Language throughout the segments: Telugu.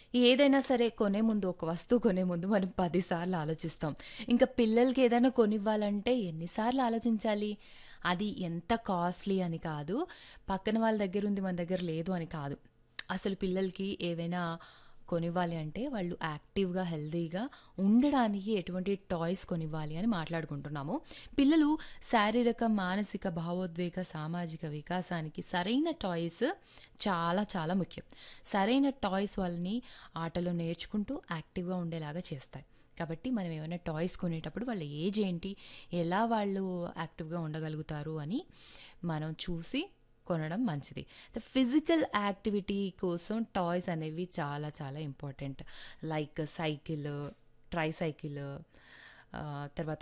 ఏదైనా సరే కొనే ముందు ఒక వస్తువు కొనే ముందు మనం 10 సార్లు ఆలోచిస్తాం. ఇంకా పిల్లలకి ఏదైనా కొనివ్వాలంటే ఎన్ని సార్లు ఆలోచించాలి? అది ఎంత కాస్ట్‌లీ అని కాదు. పక్కన వాళ్ళ దగ్గరుంది మన దగ్గర లేదు అని కాదు. అసలు పిల్లలకి ఏవైనా కొనివ్వాలి అంటే వాళ్ళు యాక్టివ్‌గా, హెల్తీగా ఉండడానికి ఎటువంటి టాయ్స్ కొనివ్వాలి అని మాట్లాడుకుంటున్నాము. పిల్లలు శారీరక, మానసిక, భావోద్వేగ, సామాజిక వికాసానికి సరైన టాయ్స్ చాలా చాలా ముఖ్యం. సరైన టాయ్స్ వాళ్ళని ఆటలో నేర్చుకుంటూ యాక్టివ్‌గా ఉండేలాగా చేస్తాయి. కాబట్టి మనం ఏమైనా టాయ్స్ కొనేటప్పుడు వాళ్ళ ఏజ్ ఏంటి? ఎలా వాళ్ళు యాక్టివ్‌గా ఉండగలుగుతారు అని మనం చూసి కొనడం మంచిది. ద ఫిజికల్ యాక్టివిటీ కోసం టాయ్స్ అనేవి చాలా చాలా ఇంపార్టెంట్. లైక్ సైకిల్, ట్రైసైకిల్ ఆహ్, తర్వాత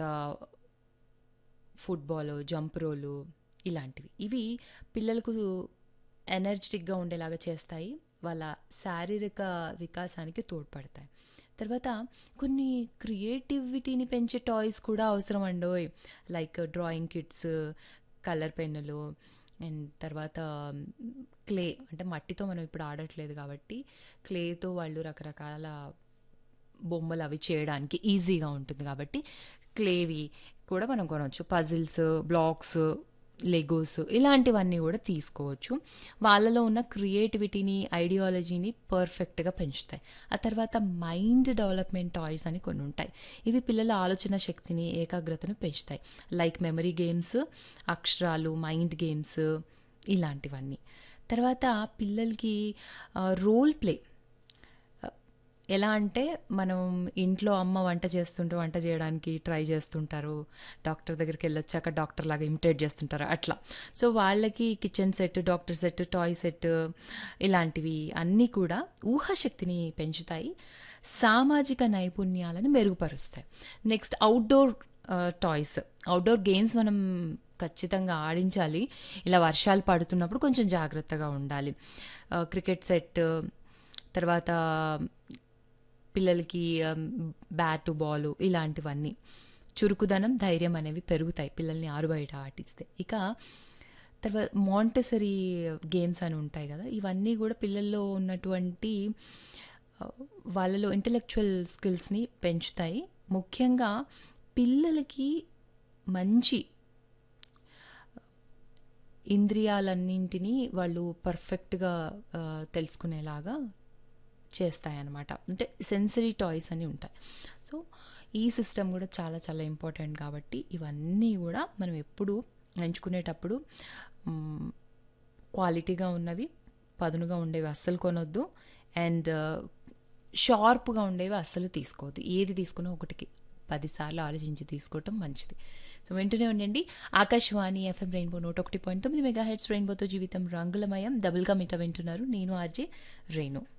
ఫుట్‌బాలు, జంప్ రోలు ఇలాంటివి. ఇవి పిల్లలకు ఎనర్జిటిక్‌గా ఉండేలాగా చేస్తాయి. వాళ్ళ శారీరక వికాసానికి తోడ్పడతాయి. తర్వాత కొన్ని క్రియేటివిటీని పెంచే టాయ్స్ కూడా అవసరమండోయ్. లైక్ డ్రాయింగ్ కిట్స్, కలర్ పెన్నులు అండ్ తర్వాత క్లే అంటే మట్టితో మనం ఇప్పుడు ఆడట్లేదు కాబట్టి క్లేతో వాళ్ళు రకరకాల బొమ్మలు అవి చేయడానికి ఈజీగా ఉంటుంది కాబట్టి క్లేవి కూడా మనం కొనొచ్చు. పజిల్స్, బ్లాక్స్, లెగోస్ ఇలాంటివన్నీ కూడా తీసుకోవచ్చు. వాళ్ళలో ఉన్న క్రియేటివిటీని, ఐడియాలజీని పర్ఫెక్ట్‌గా పెంచుతాయి. ఆ తర్వాత మైండ్ డెవలప్‌మెంట్ టాయ్స్ అని కొన్ని ఉంటాయి. ఇవి పిల్లల ఆలోచన శక్తిని, ఏకాగ్రతను పెంచుతాయి. లైక్ మెమరీ గేమ్స్, అక్షరాలు, మైండ్ గేమ్స్ ఇలాంటివన్నీ. తర్వాత పిల్లలకి ఆహ్, రోల్ ప్లే ఆహ్, ఎలా అంటే మనం ఇంట్లో అమ్మ వంట చేస్తుంటే వంట చేయడానికి ట్రై చేస్తుంటారు. డాక్టర్ దగ్గరికెళ్ళొచ్చాక డాక్టర్‌లాగా ఇమిటేట్ చేస్తుంటారు అట్లా. సో, వాళ్ళకి kitchen set, doctor set, toy set ఇలాంటివి అన్నీ కూడా ఊహాశక్తిని పెంచుతాయి. సామాజిక నైపుణ్యాలను మెరుగుపరుస్తాయి. Next outdoor ah, toys. Outdoor games మనం ఖచ్చితంగా ఆడించాలి. ఇలా వర్షాలు పడుతున్నప్పుడు కొంచెం జాగ్రత్తగా ఉండాలి. ఆహ్, క్రికెట్ సెట్ తర్వాత పిల్లలకి ఆహ్, బ్యాటు, బాలు ఇలాంటివన్నీ. చురుకుదనం, ధైర్యం అనేవి పెరుగుతాయి పిల్లల్ని ఆరుబయట ఆడిస్తే. ఇక తర్వా మాంటెసరీ గేమ్స్ అని ఉంటాయి గదా! ఇవన్నీ గూడా పిల్లల్లో ఉన్నటువంటి ఆహ్, వాళ్ళలో ఇంటలెక్చువల్ స్కిల్స్‌ని పెంచుతాయి. ముఖ్యంగా పిల్లలకి మంచి ఇంద్రియాలన్నింటినీ వాళ్ళు పర్ఫెక్ట్‌గా ఆహ్, తెలుసుకునేలాగా చేస్తాయన్నమాట. అంటే సెన్సరీ టాయ్స్ అని ఉంటాయి. సో, ఈ సిస్టమ్ గూడా చాలా చాలా ఇంపార్టెంట్ కాబట్టి ఇవన్నీ గూడా మనం ఎప్పుడూ ఎంచుకునేటప్పుడు హ్మ్, క్వాలిటీగా ఉన్నవి, పదునుగా ఉండేవి అస్సలు కొనొద్దు. అండ్ షార్ప్‌గా ఉండేవి అస్సలు తీసుకోవద్దు. ఏది తీసుకున్నా ఒకటికి 10 సార్లు ఆలోచించి తీసుకోవటం మంచిది. సో, వింటూనే ఉండండి. ఆకాశవాణి ఎఫ్ఎం రెయిన్బో 101.9 మెగాహెర్ట్జ్ రెయిన్బోతో జీవితం రంగులమయం. డబుల్‌గా మీట వింటున్నారు. నేను ఆర్‌జే రేణు.